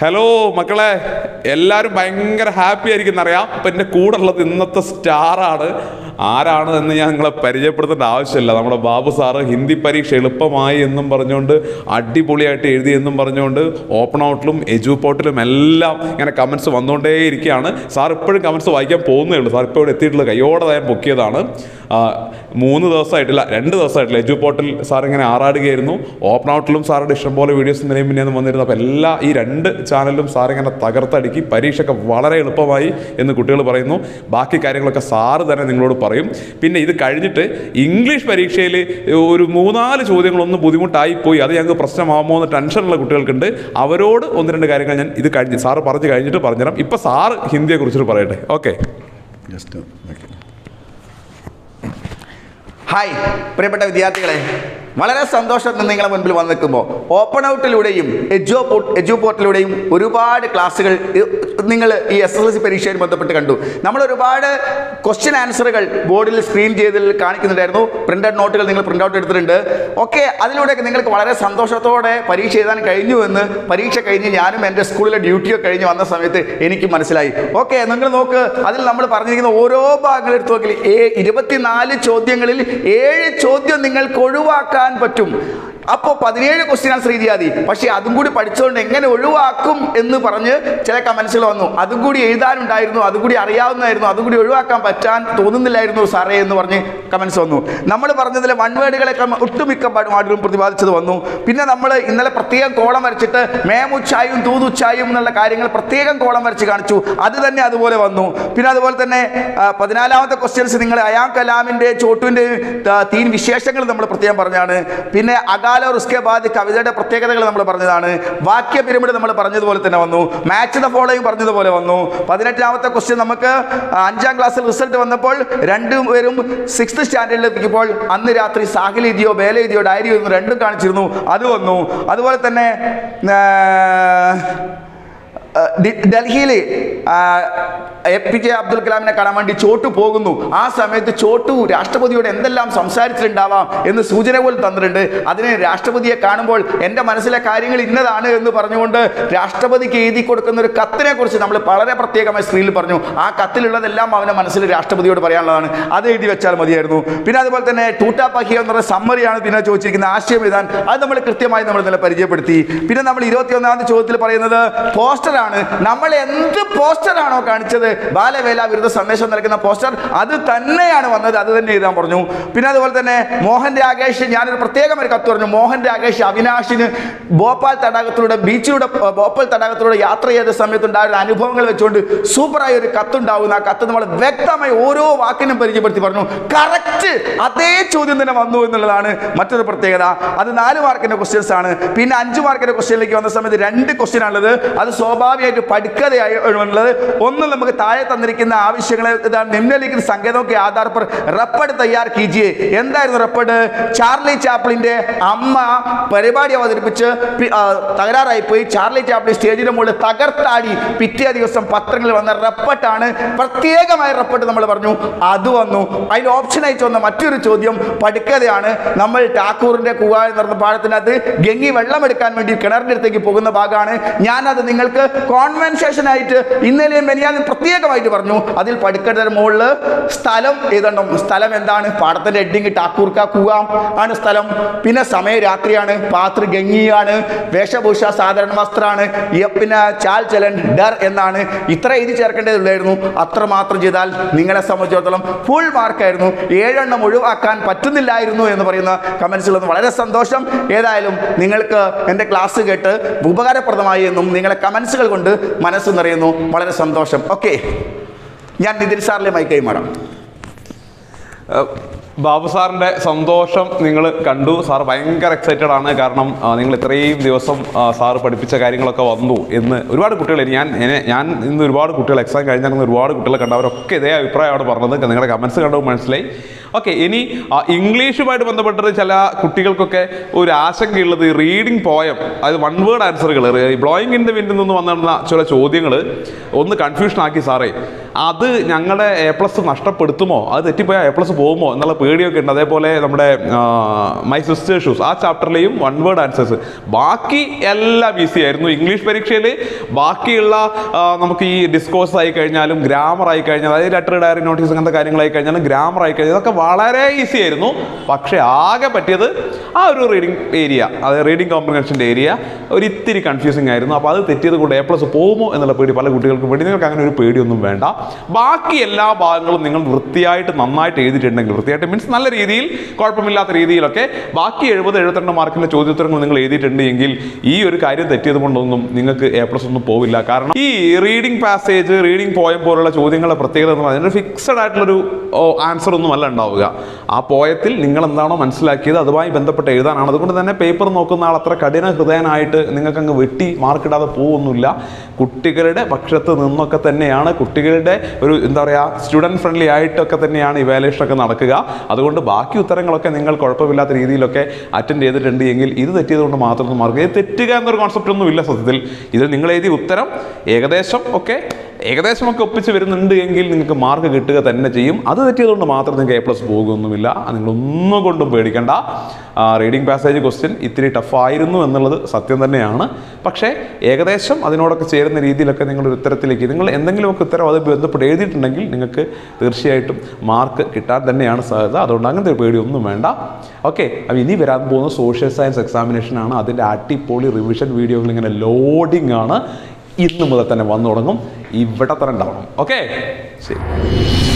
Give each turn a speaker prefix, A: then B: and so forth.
A: hello മക്കളെ എല്ലാവരും ഭയങ്കര ഹാപ്പി ആയിരിക്കും എന്നറിയാം അപ്പം എൻ്റെ കൂടെ ഉള്ളത് ഇന്നത്തെ സ്റ്റാറാണ് ആരാണ് എന്ന് ഞാൻ നിങ്ങളെ പരിചയപ്പെടുത്തേണ്ട ആവശ്യമില്ല നമ്മുടെ ബാബു സാറ് ഹിന്ദി പരീക്ഷ എളുപ്പമായി എന്നും പറഞ്ഞുകൊണ്ട് അടിപൊളിയായിട്ട് എഴുതി എന്നും പറഞ്ഞുകൊണ്ട് ഓപ്പൺ ഔട്ടിലും എജു പോർട്ടിലും എല്ലാം ഇങ്ങനെ കമൻസ് വന്നുകൊണ്ടേ ഇരിക്കുകയാണ് സാർ ഇപ്പോഴും കമൻസ് വായിക്കാൻ പോകുന്നേ ഉള്ളൂ സാർ ഇപ്പോൾ ഇവിടെ എത്തിയിട്ടുള്ള കയ്യോടെ ഞാൻ പൊക്കിയതാണ് ആ, മൂന്ന് ദിവസമായിട്ടില്ല രണ്ട് ദിവസമായിട്ടില്ല എജു പോർട്ടിൽ സാർ ഇങ്ങനെ ആറാടുകയായിരുന്നു ഓപ്പൺ ഔട്ടിലും സാറുടെ ഇഷ്ടംപോലെ വീഡിയോസ് ഇന്നലെയും പിന്നെയും വന്നിരുന്നു അപ്പോൾ എല്ലാ ഈ രണ്ട് ചാനലിലും സാർ ഇങ്ങനെ തകർത്തടുക്കി പരീക്ഷയൊക്കെ വളരെ എളുപ്പമായി എന്ന് കുട്ടികൾ പറയുന്നു ബാക്കി കാര്യങ്ങളൊക്കെ സാറ് തന്നെ നിങ്ങളോട് പറയും പിന്നെ ഇത് കഴിഞ്ഞിട്ട് ഇംഗ്ലീഷ് പരീക്ഷയിൽ ഒരു മൂന്നാല് ചോദ്യങ്ങളൊന്ന് ബുദ്ധിമുട്ടായി പോയി അത് ഞങ്ങൾക്ക് പ്രശ്നമാകുമോ എന്ന് ടെൻഷനുള്ള കുട്ടികൾക്കുണ്ട് അവരോട് ഒന്ന് രണ്ട് കാര്യങ്ങൾ ഞാൻ ഇത് കഴിഞ്ഞ് സാറ് പറഞ്ഞു കഴിഞ്ഞിട്ട് പറഞ്ഞുതരാം ഇപ്പം സാറ് ഹിന്ദിയെ കുറിച്ചിട്ട് പറയട്ടെ ഓക്കെ
B: ജസ്റ്റ് ഓക്കെ
C: ഹായ് പ്രിയപ്പെട്ട വിദ്യാർത്ഥികളെ വളരെ സന്തോഷം ഇന്ന് നിങ്ങളെ മുൻപിൽ വന്ന് നിൽക്കുമ്പോൾ ഓപ്പൺ ഔട്ടിലൂടെയും എജോ എജു പോർട്ടിലൂടെയും ഒരുപാട് ക്ലാസ്സുകൾ നിങ്ങൾ ഈ എസ് എസ് എൽ സി പരീക്ഷയുമായി ബന്ധപ്പെട്ട് കണ്ടു നമ്മൾ ഒരുപാട് ക്വസ്റ്റ്യൻ ആൻസറുകൾ ബോർഡിൽ സ്ക്രീൻ ചെയ്തിൽ കാണിക്കുന്നുണ്ടായിരുന്നു പ്രിന്റഡ് നോട്ടുകൾ നിങ്ങൾ പ്രിന്റ് ഔട്ട് എടുത്തിട്ടുണ്ട് ഓക്കെ അതിലൂടെയൊക്കെ നിങ്ങൾക്ക് വളരെ സന്തോഷത്തോടെ പരീക്ഷ എഴുതാൻ കഴിഞ്ഞു എന്ന് പരീക്ഷ കഴിഞ്ഞ് ഞാനും എൻ്റെ സ്കൂളിലെ ഡ്യൂട്ടിയൊക്കെ കഴിഞ്ഞ് വന്ന സമയത്ത് എനിക്ക് മനസ്സിലായി ഓക്കെ നിങ്ങൾ നോക്ക് അതിൽ നമ്മൾ പറഞ്ഞിരിക്കുന്ന ഓരോ ഭാഗങ്ങൾ എടുത്തു നോക്കി ഏ ഇരുപത്തിനാല് ചോദ്യങ്ങളിൽ ഏഴ് ചോദ്യം നിങ്ങൾക്ക് ഒഴിവാക്കാൻ പറ്റും അപ്പോൾ പതിനേഴ് ക്വസ്റ്റ്യൻ ആൻസർ എഴുതിയാൽ മതി പക്ഷേ അതും കൂടി പഠിച്ചുകൊണ്ട് എങ്ങനെ ഒഴിവാക്കും എന്ന് പറഞ്ഞ് ചില കമൻസുകൾ വന്നു അതും കൂടി എഴുതാനുണ്ടായിരുന്നു അതും കൂടി അറിയാവുന്നതായിരുന്നു അതും കൂടി ഒഴിവാക്കാൻ പറ്റാൻ തോന്നുന്നില്ലായിരുന്നു സാറേ എന്ന് പറഞ്ഞ് കമൻസ് വന്നു നമ്മൾ പറഞ്ഞതിൽ വൺ വേർഡുകളൊക്കെ ഒട്ടുമിക്ക പാടും പ്രതിപാദിച്ചത് വന്നു പിന്നെ നമ്മൾ ഇന്നലെ പ്രത്യേകം കോളം വരച്ചിട്ട് മേമുച്ചായും തൂതുച്ചായും എന്നുള്ള കാര്യങ്ങൾ പ്രത്യേകം കോളം വരച്ച് കാണിച്ചു അത് തന്നെ അതുപോലെ വന്നു പിന്നെ അതുപോലെ തന്നെ ആ, പതിനാലാമത്തെ ക്വസ്റ്റ്യൻസ് നിങ്ങൾ അയാം കലാമിൻ്റെ ചോട്ടുവിൻ്റെ തീൻ വിശേഷങ്ങൾ നമ്മൾ പ്രത്യേകം പറഞ്ഞാണ് പിന്നെ അകാല ഉസ്കെ ബാദ് കവിതയുടെ പ്രത്യേകതകൾ നമ്മൾ പറഞ്ഞതാണ് വാക്യ പിരമിഡ് നമ്മൾ പറഞ്ഞതുപോലെ തന്നെ വന്നു മാച്ച് ദ ഫോളോയും പറഞ്ഞതുപോലെ വന്നു പതിനെട്ടാമത്തെ ക്വസ്റ്റ്യൻ നമുക്ക് ആ, അഞ്ചാം ക്ലാസ്സിൽ റിസൾട്ട് വന്നപ്പോൾ രണ്ടുപേരും സിക്സ്ത് സ്റ്റാൻഡേർഡിൽ എത്തിക്കുമ്പോൾ അന്ന് രാത്രി സാഹിലെഴുതിയോ ബേലെഴുതിയോ ഡയറി എഴുതുന്നു രണ്ടും കാണിച്ചിരുന്നു അത് വന്നു അതുപോലെ തന്നെ ആ, ഡൽഹിയിൽ എ പി ജെ അബ്ദുൽ കലാമിനെ കാണാൻ വേണ്ടി ചോട്ടു പോകുന്നു ആ സമയത്ത് ചോട്ടു രാഷ്ട്രപതിയോട് എന്തെല്ലാം സംസാരിച്ചിട്ടുണ്ടാവാം എന്ന് സൂചന പോലും തന്നിട്ടുണ്ട് അതിന് രാഷ്ട്രപതിയെ കാണുമ്പോൾ എൻ്റെ മനസ്സിലെ കാര്യങ്ങൾ ഇന്നതാണ് എന്ന് പറഞ്ഞുകൊണ്ട് രാഷ്ട്രപതിക്ക് എഴുതി കൊടുക്കുന്ന ഒരു കത്തിനെ കുറിച്ച് നമ്മൾ വളരെ പ്രത്യേകമായി സ്ക്രീനിൽ പറഞ്ഞു ആ കത്തിലുള്ളതെല്ലാം അവൻ്റെ മനസ്സിൽ രാഷ്ട്രപതിയോട് പറയാനുള്ളതാണ് അത് എഴുതി വെച്ചാൽ മതിയായിരുന്നു പിന്നെ അതുപോലെ തന്നെ ടൂട്ടാ പഹിയ എന്ന് പറയുന്ന സമ്മറിയാണ് പിന്നെ ചോദിച്ചിരിക്കുന്ന ആശയം എഴുതാൻ അത് നമ്മൾ കൃത്യമായി നമ്മൾ ഇന്നലെ പരിചയപ്പെടുത്തി പിന്നെ നമ്മൾ ഇരുപത്തി ഒന്നാമത്തെ ചോദ്യത്തിൽ പറയുന്നത് പോസ്റ്ററാണ് നമ്മൾ എന്ത് പോസ്റ്ററാണോ കാണിച്ചത് ബാലവേല വിരുദ്ധ സന്ദേശം നൽകുന്ന പോസ്റ്റർ അത് തന്നെയാണ് വന്നത് അത് തന്നെ എഴുതാൻ പറഞ്ഞു പിന്നെ അതുപോലെ തന്നെ മോഹൻ രാകേഷ് ഞാനൊരു പ്രത്യേകം ഒരു കത്ത് പറഞ്ഞു മോഹൻ രാകേഷ് അവിനാഷിന് ഭോപ്പാൽ തടാകത്തിലൂടെ ബീച്ചിലൂടെ ഏർ, ഭോപ്പാൽ തടാകത്തിലൂടെ യാത്ര ചെയ്ത സമയത്തുണ്ടായ അനുഭവങ്ങൾ വെച്ചുകൊണ്ട് സൂപ്പറായ ഒരു കത്തുണ്ടാവുന്ന ആ കത്ത് നമ്മൾ വ്യക്തമായി ഓരോ വാക്കിനും പരിചയപ്പെടുത്തി പറഞ്ഞു കറക്റ്റ് അതേ ചോദ്യം തന്നെ വന്നു എന്നുള്ളതാണ് മറ്റൊരു പ്രത്യേകത അത് നാല് മാർക്കിന്റെ ക്വസ്റ്റ്യൻസ് ആണ് പിന്നെ അഞ്ച് മാർക്കിന്റെ ക്വസ്റ്റ്യനിലേക്ക് വന്ന സമയത്ത് രണ്ട് ക്വസ്റ്റ്യൻ ആണുള്ളത് അത് സ്വാഭാവികമായിട്ട് പഠിക്കാതെയായി ഉള്ളത് ഒന്ന് നമുക്ക് താഴെ തന്നിരിക്കുന്ന ആവശ്യങ്ങളെ ഇതാണ് നിമ്നലിഖിത സംഗീതം के आधार पर रपड़ तैयार कीजिए എന്തായിരുന്നു റപ്പഡ് ചാർലി ചാപ്ലിന്റെ അമ്മ പരിപാടി അവതരിപ്പിച്ച് പി- ആ, തകരാറായി പോയി ചാർലി ചാപ്ലിൻ സ്റ്റേജിന്റെ മുകളിൽ തകർത്താടി പിറ്റേ ദിവസം പത്രങ്ങളിൽ വന്ന റപ്പട്ടാണ് പ്രത്യേകമായ റപ്പട്ട് നമ്മൾ പറഞ്ഞു അത് വന്നു അതിൽ ഓപ്ഷൻ അയച്ചു വന്ന മറ്റൊരു ചോദ്യം പഠിക്കാതെയാണ് നമ്മൾ ടാക്കൂറിന്റെ കുവായ നടന്ന പാഠത്തിനകത്ത് ഗംഗി വെള്ളം എടുക്കാൻ വേണ്ടി കിണറിന്റെ അടുത്തേക്ക് പോകുന്ന ഭാഗമാണ് ഞാനത് നിങ്ങൾക്ക് കോൺവെൻസേഷൻ ആയിട്ട് ഇന്നലെയും മെനിയാനും പ്രത്യേകമായിട്ട് പറഞ്ഞു അതിൽ പഠിക്കേണ്ടതിന് മുകളിൽ സ്ഥലം എഴുതണം സ്ഥലം എന്താണ് പാടത്തിന്റെ ഹെഡിങ് ടാക്കൂർക്ക കുവാം ആണ് സ്ഥലം പിന്നെ സമയം രാത്രിയാണ് പാത്ര ഗംഗിയാണ് വേഷഭൂഷ സാധാരണ വസ്ത്രമാണ് ഈ പിന്നെ ചാൽ ചലൻ ഡർ എന്നാണ് ഇത്ര എഴുതി ചേർക്കേണ്ടതുള്ളായിരുന്നു അത്ര മാത്രം ചെയ്താൽ നിങ്ങളെ സംബന്ധിച്ചിടത്തോളം ഫുൾ മാർക്കായിരുന്നു ഏഴെണ്ണം ഒഴിവാക്കാൻ പറ്റുന്നില്ലായിരുന്നു എന്ന് പറയുന്ന കമൻസുകളൊന്നും വളരെ സന്തോഷം ഏതായാലും നിങ്ങൾക്ക് എൻ്റെ ക്ലാസ് കേട്ട് ഉപകാരപ്രദമായി എന്നും നിങ്ങളെ കമൻസുകൾ കൊണ്ട് മനസ്സ് നിറയുന്നു വളരെ സന്തോഷം ഓക്കെ ഞാൻ നിതിൻ സാറിലെ മൈ കൈമാറാം
A: ഏഹ് ബാബു സാറിൻ്റെ സന്തോഷം നിങ്ങൾ കണ്ടു സാർ ഭയങ്കര എക്സൈറ്റഡ് ആണ് കാരണം ആ, നിങ്ങൾ ഇത്രയും ദിവസം ആ, സാറ് പഠിപ്പിച്ച കാര്യങ്ങളൊക്കെ വന്നു എന്ന് ഒരുപാട് കുട്ടികൾ ഞാൻ എന്നെ- ഞാൻ ഇന്ന് ഒരുപാട് കുട്ടികൾ എക്സാം കഴിഞ്ഞിറങ്ങുന്ന ഒരുപാട് കുട്ടികളെ കണ്ടവരൊക്കെ ഇതേ അഭിപ്രായമാണ് പറഞ്ഞത് നിങ്ങളുടെ കമൻസ് കണ്ടപ്പോൾ മനസ്സിലായി ഓക്കെ ഇനി ആ, ഇംഗ്ലീഷുമായിട്ട് ബന്ധപ്പെട്ടിട്ട് ചില കുട്ടികൾക്കൊക്കെ ഒരു ആശങ്കയുള്ളത് റീഡിംഗ് പോയം അത് വൺ വേർഡ് ആൻസറുകൾ ബ്ലോയിങ് ഇൻ ദ വിൻഡിൽ നിന്ന് വന്നിരുന്ന ചില ചോദ്യങ്ങൾ ഒന്ന് കൺഫ്യൂഷൻ ആക്കി സാറേ അത് ഞങ്ങളുടെ എ പ്ലസ് നഷ്ടപ്പെടുത്തുമോ അത് തെറ്റിപ്പോയാൽ എ പ്ലസ് പോകുമോ എന്നുള്ള പേടിയൊക്കെ ഉണ്ട് അതേപോലെ നമ്മുടെ മൈ സിസ്റ്റർ ഷൂസ് ആ ചാപ്റ്ററിലെയും വൺ വേർഡ് ആൻസേഴ്സ് ബാക്കി എല്ലാം ഈസി ആയിരുന്നു ഇംഗ്ലീഷ് പരീക്ഷയിൽ ബാക്കിയുള്ള ആ, നമുക്ക് ഈ ഡിസ്കോഴ്സ് ആയി കഴിഞ്ഞാലും ഗ്രാമർ ആയി കഴിഞ്ഞാൽ അതായത് ലെറ്റർ ഡയറി നോട്ടീസ് അങ്ങനത്തെ കാര്യങ്ങളായി കഴിഞ്ഞാലും ഗ്രാമർ ആയി കഴിഞ്ഞാൽ ഇതൊക്കെ വളരെ ഈസി ആയിരുന്നു പക്ഷേ ആകെ പറ്റിയത് ആ ഒരു റീഡിംഗ് ഏരിയ അതായത് റീഡിംഗ് കോംപ്രിഹെൻഷൻ്റെ ഏരിയ ഒരു ഇത്തിരി കൺഫ്യൂസിങ് ആയിരുന്നു അപ്പോൾ അത് തെറ്റിയത് കൊണ്ട് എ പ്ലസ് പോകുമോ എന്നുള്ള പേടി പല കുട്ടികൾക്കും വേണ്ടി നിങ്ങൾക്ക് അങ്ങനെ ഒരു പേടിയൊന്നും വേണ്ട ബാക്കി എല്ലാ ഭാഗങ്ങളും നിങ്ങൾ വൃത്തിയായിട്ട് നന്നായിട്ട് എഴുതിയിട്ടുണ്ടെങ്കിൽ വൃത്തിയായിട്ട് മീൻസ് നല്ല രീതിയിൽ കുഴപ്പമില്ലാത്ത രീതിയിലൊക്കെ ബാക്കി എഴുപത് എഴുപത്തിരണ്ട് മാർക്കിൻ്റെ ചോദ്യോത്തരങ്ങൾ നിങ്ങൾ എഴുതിയിട്ടുണ്ട് എങ്കിൽ ഈ ഒരു കാര്യം തെറ്റിയത് കൊണ്ടൊന്നും നിങ്ങൾക്ക് എ പ്ലസ് ഒന്നും പോവില്ല കാരണം ഈ റീഡിംഗ് പാസേജ് റീഡിംഗ് പോയം പോലുള്ള ചോദ്യങ്ങളുടെ പ്രത്യേകത എന്ന് പറയുന്നത് ഫിക്സഡ് ആയിട്ടുള്ളൊരു ആൻസർ ഒന്നും അല്ല ഉണ്ടാവുക ആ പോയത്തിൽ നിങ്ങൾ എന്താണോ മനസ്സിലാക്കിയത് അതുമായി ബന്ധപ്പെട്ട് എഴുതാനാണ് അതുകൊണ്ട് തന്നെ പേപ്പർ നോക്കുന്ന ആൾ അത്ര കഠിന ഹൃദയനായിട്ട് നിങ്ങൾക്ക് അങ്ങ് വെട്ടി മാർക്കിടാതെ പോകുന്നില്ല കുട്ടികളുടെ പക്ഷത്ത് നിന്നൊക്കെ തന്നെയാണ് കുട്ടികളുടെ ഒരു എന്താ പറയുക സ്റ്റുഡൻറ് ഫ്രണ്ട്ലി ആയിട്ടൊക്കെ തന്നെയാണ് ഇവാലുവേഷൻ ഒക്കെ നടക്കുക അതുകൊണ്ട് ബാക്കി ഉത്തരങ്ങളൊക്കെ നിങ്ങൾ കുഴപ്പമില്ലാത്ത രീതിയിലൊക്കെ അറ്റൻഡ് ചെയ്തിട്ടുണ്ട് എങ്കിൽ ഇത് തെറ്റിയത് കൊണ്ട് മാത്രം മാർക്ക് ഇത് തെറ്റുക എന്നൊരു കോൺസെപ്റ്റ് ഒന്നും ഇല്ല സത്യത്തിൽ ഇത് നിങ്ങൾ എഴുതിയ ഉത്തരം ഏകദേശം ഒക്കെ ഏകദേശമൊക്കെ ഒപ്പിച്ച് വരുന്നുണ്ട് എങ്കിൽ നിങ്ങൾക്ക് മാർക്ക് കിട്ടുക തന്നെ ചെയ്യും അത് തെറ്റിയതുകൊണ്ട് മാത്രം നിങ്ങൾക്ക് എ പ്ലസ് പോകുമൊന്നുമില്ല നിങ്ങളൊന്നും കൊണ്ടും പേടിക്കണ്ട റീഡിംഗ് പാസേജ് ക്വസ്റ്റ്യൻ ഇത്തിരി ടഫായിരുന്നു എന്നുള്ളത് സത്യം തന്നെയാണ് പക്ഷേ ഏകദേശം അതിനോടൊക്കെ ചേരുന്ന രീതിയിലൊക്കെ നിങ്ങളുടെ ഉത്തരത്തിലേക്ക് നിങ്ങൾ എന്തെങ്കിലുമൊക്കെ ഉത്തരം അത് ബന്ധപ്പെട്ട് എഴുതിയിട്ടുണ്ടെങ്കിൽ നിങ്ങൾക്ക് തീർച്ചയായിട്ടും മാർക്ക് കിട്ടാൻ തന്നെയാണ് സാധ്യത അതുകൊണ്ട് അങ്ങനത്തെ ഒരു പേടിയൊന്നും വേണ്ട ഓക്കെ അപ്പോൾ ഇനി വരാൻ പോകുന്ന സോഷ്യൽ സയൻസ് എക്സാമിനേഷൻ ആണ് അതിൻ്റെ അടിപൊളി റിവിഷൻ വീഡിയോകൾ ഇങ്ങനെ ലോഡിംഗ് ആണ് ഇന്ന് മുതൽ തന്നെ വന്നു തുടങ്ങും ഇവിടെ തന്നെ ഉണ്ടാവണം ഓക്കെ ശരി